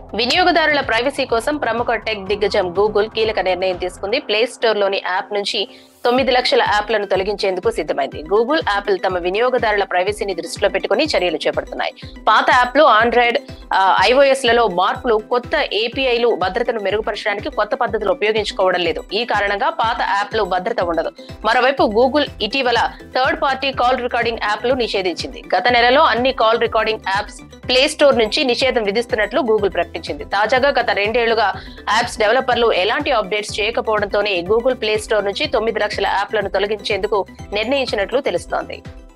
వినియోగదారుల ప్రైవసీ కోసం ప్రముఖ టెక్ దిగ్గజం గూగుల్ కీలక నిర్ణయం తీసుకుంది ప్లే స్టోర్ లోని యాప్ నుంచి తొమ్మిది లక్షల యాప్లను తొలగించేందుకు సిద్ధమైంది గూగుల్ యాపిల్ తమ వినియోగదారుల ప్రైవసీని దృష్టిలో పెట్టుకుని చర్యలు చేపడుతున్నాయి పాత యాప్లు ఆండ్రాయిడ్ ఐఓఎస్ లలో మార్పులు కొత్త ఏపీఐలు భద్రతను మెరుగుపరచడానికి కొత్త పద్ధతులు ఉపయోగించుకోవడం లేదు ఈ కారణంగా పాత యాప్లు భద్రత ఉండదు మరోవైపు గూగుల్ ఇటీవల థర్డ్ పార్టీ కాల్ రికార్డింగ్ యాప్లు నిషేధించింది గత నెలలో అన్ని call recording apps play store నుంచి నిషేధం విధిస్తున్నట్లు గూగుల్ ప్రకటించింది తాజాగా గత రెండేళ్లుగా యాప్స్ డెవలపర్లు ఎలాంటి అప్డేట్స్ చేయకపోవడంతోనే గూగుల్ ప్లే స్టోర్ నుంచి తొమ్మిది లక్షల యాప్లను తొలగించేందుకు నిర్ణయించినట్లు తెలుస్తోంది